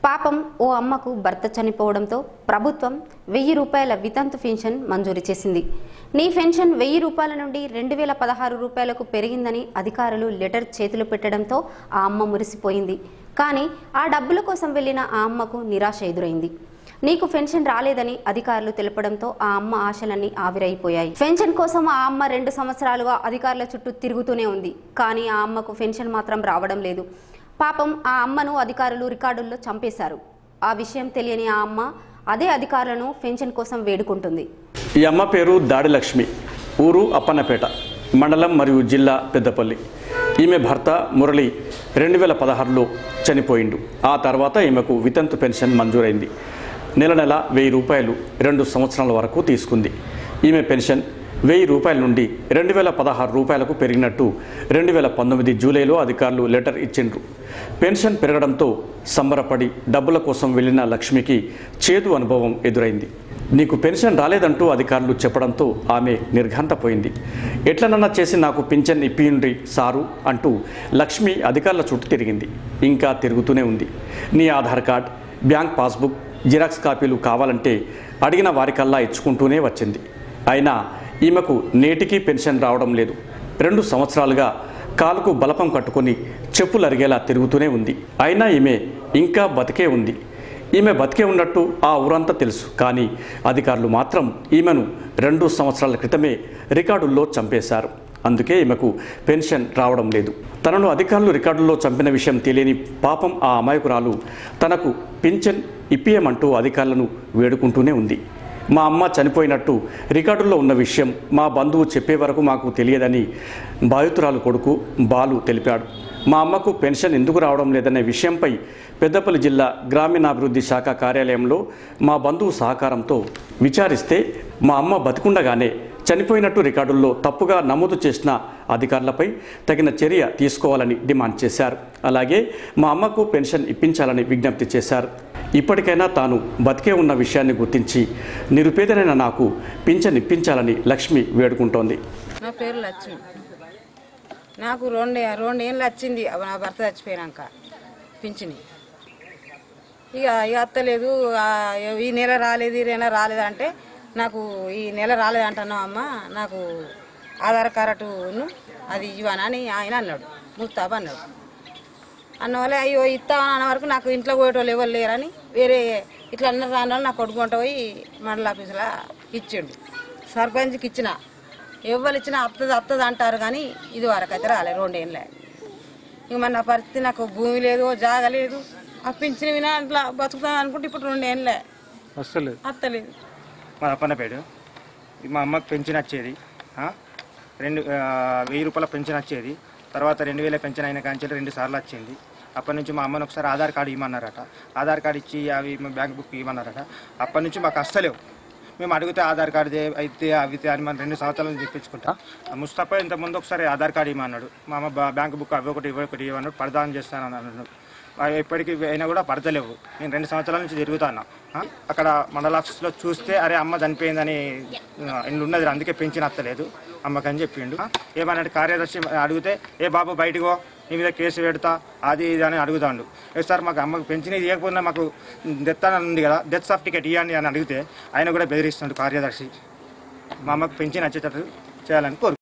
పాపం ఓ అమ్మకు భర్త చనిపోవడంతో ప్రభుత్వం వెయ్యి రూపాయల వితంతు పెన్షన్ మంజూరు చేసింది నీ పెన్షన్ వెయ్యి రూపాయల నుండి రెండు వేల పదహారు రూపాయలకు పెరిగిందని అధికారులు లెటర్ చేతులు పెట్టడంతో ఆ అమ్మ మురిసిపోయింది కానీ ఆ డబ్బుల కోసం వెళ్లిన ఆ అమ్మకు నిరాశ ఎదురైంది నీకు పెన్షన్ రాలేదని అధికారులు తెలపడంతో ఆ అమ్మ ఆశలన్నీ ఆవిరైపోయాయి పెన్షన్ కోసం ఆ అమ్మ రెండు సంవత్సరాలుగా అధికారుల చుట్టూ తిరుగుతూనే ఉంది కానీ ఆ అమ్మకు పెన్షన్ మాత్రం రావడం లేదు పాపం ఆ అమ్మను అధికారులు రికార్డుల్లో చంపేశారు ఆ విషయం తెలియని ఆ అమ్మ అదే అధికారులను పెన్షన్ కోసం వేడుకుంటుంది ఈ అమ్మ పేరు దాడి లక్ష్మి ఊరు అప్పన్నపేట మండలం మరియు జిల్లా పెద్దపల్లి ఈమె భర్త మురళి రెండు వేల పదహారులో చనిపోయిండు ఆ తర్వాత ఈమెకు వితంతు పెన్షన్ మంజూరైంది నెల నెల వెయ్యి రూపాయలు రెండు సంవత్సరాల వరకు తీసుకుంది ఈమె పెన్షన్ వెయ్యి రూపాయల నుండి రెండు వేల పదహారు రూపాయలకు పెరిగినట్టు రెండు వేల పంతొమ్మిది జూలైలో అధికారులు లెటర్ ఇచ్చిండ్రు పెన్షన్ పెరగడంతో సంబరపడి డబ్బుల కోసం వెళ్లిన లక్ష్మికి చేదు అనుభవం ఎదురైంది నీకు పెన్షన్ రాలేదంటూ అధికారులు చెప్పడంతో ఆమె నిర్ఘాంతపోయింది ఎట్లనన్నా చేసి నాకు పింఛన్ ఇప్పియుండ్రి సారు అంటూ లక్ష్మి అధికారుల చుట్టూ తిరిగింది ఇంకా తిరుగుతూనే ఉంది నీ Aadhaar card bank passbook xerox కాపీలు కావాలంటే అడిగిన వారికల్లా ఇచ్చుకుంటూనే వచ్చింది అయినా ఈమెకు నేటికీ పెన్షన్ రావడం లేదు రెండు సంవత్సరాలుగా కాలుకు బలపం కట్టుకొని చెప్పులు అరిగేలా తిరుగుతూనే ఉంది అయినా ఈమె ఇంకా బతికే ఉంది ఈమె బతికే ఉన్నట్టు ఆ ఊరంతా తెలుసు కానీ అధికారులు మాత్రం ఈమెను రెండు సంవత్సరాల క్రితమే రికార్డుల్లో చంపేశారు అందుకే ఈమెకు పెన్షన్ రావడం లేదు తనను అధికారులు రికార్డుల్లో చంపిన విషయం తెలియని పాపం ఆ అమాయకురాలు తనకు పింఛన్ ఇప్పియమంటూ అధికారులను వేడుకుంటూనే ఉంది మా అమ్మ చనిపోయినట్టు రికార్డుల్లో ఉన్న విషయం మా బంధువు చెప్పే వరకు మాకు తెలియదని బాధితురాలు కొడుకు బాలు తెలిపాడు మా అమ్మకు పెన్షన్ ఎందుకు రావడం లేదనే విషయంపై పెద్దపల్లి జిల్లా గ్రామీణాభివృద్ధి శాఖ కార్యాలయంలో మా బంధువు సహకారంతో విచారిస్తే మా అమ్మ బతికుండగానే చనిపోయినట్టు రికార్డుల్లో తప్పుగా నమోదు చేసిన అధికారులపై తగిన చర్య తీసుకోవాలని డిమాండ్ చేశారు అలాగే మా అమ్మకు పెన్షన్ ఇప్పించాలని విజ్ఞప్తి చేశారు ఇప్పటికైనా తాను బతికే ఉన్న విషయాన్ని గుర్తించి నిరుపేదనైన నాకు పింఛన్ ఇప్పించాలని లక్ష్మి వేడుకుంటోంది నా పేరు లక్ష్మి నాకు రెండు రెండేళ్ళు వచ్చింది అవ నా భర్త చచ్చిపోయినాక పింఛని ఇక ఇక అత్తలేదు ఆ, ఈ నెల రాలేదు ఈ నెల రాలేదు అంటే నాకు ఈ నెల రాలేదు అంటున్నావు అమ్మ నాకు ఆధార్ కార్డును అది ఇవ్వనా అని ఆయన అన్నాడు ముస్తాబ్ అన్నాడు అన్న వల్ల అయ్యో ఇస్తామని అన్న వరకు నాకు ఇంట్లో పోయేటోళ్ళు ఎవరు లేరని వేరే ఇట్లా అన్న దాని వల్ల నాకు కొట్టుకుంటూ పోయి మండల ఆఫీసులో ఇచ్చిండు సర్పంచ్కి ఇచ్చిన ఎవరు ఇచ్చినా అత్తది అత్తది అంటారు కానీ ఇది వరకు అయితే రాలేదు రెండేళ్ళే ఇంక మన నా పరిస్థితి నాకు భూమి లేదు జాగ లేదు ఆ పింఛన్ వినా అట్లా బతుకుతాను అనుకుంటే ఇప్పుడు రెండేళ్ళే వస్తలేదు అత్తలేదు మా అప్పన్నపేడు మా అమ్మకి పెన్షన్ వచ్చేది ఆ? రెండు ఆ, వెయ్యి రూపాయల పెన్షన్ వచ్చేది తర్వాత రెండు వేల పెన్షన్ అయిన కాంచెలు రెండు సార్లు వచ్చింది అప్పటి నుంచి మా అమ్మని ఒకసారి ఆధార్ కార్డు ఇవ్వమన్నారట ఆధార్ కార్డు ఇచ్చి అవి మా బ్యాంక్ బుక్ ఇవ్వమన్నారట అప్పటి నుంచి మాకు అస్సలేవు మేము అడిగితే ఆధార్ కార్డు దే- అయితే అవి తే అని మనం రెండు సంవత్సరాల నుంచి తెప్పించుకుంటా ఆ ముస్తఫా ఇంత ముందు ఒకసారి ఆధార్ కార్డు ఇవ్వమన్నాడు మా అమ్మ బా- బ్యాంక్ బుక్ అవి ఒకటి ఇవి ఒకటి ఇవ్వమన్నాడు పడదానం చేస్తానని అన్నాడు అవి ఎప్పటికీ అయినా కూడా పడతలేవు నేను రెండు సంవత్సరాల నుంచి తిరుగుతాను అక్కడ మండల ఆఫీస్లో చూస్తే అరే అమ్మ చనిపోయిందని ఆ, ఇండ్లు ఉన్నది అందుకే పెంచిన అత్తలేదు అమ్మకని చెప్పిండు ఆ, ఏమన్నాడు కార్యదర్శి అడిగితే ఏ బాబు బయటకో నీ మీద కేసు పెడతా అది ఇది అని అడుగుతాడు ఏ సార్ మాకు అమ్మకు పెంచిన ఇవ్వకపోయినా మాకు డెత్ అని ఉంది కదా డెత్ సర్టిఫికేట్ ఇవ్వండి అని అడిగితే ఆయన కూడా బెదిరిస్తున్నాడు కార్యదర్శి మా అమ్మకు పెంచిన వచ్చేటట్టు చేయాలని కోరు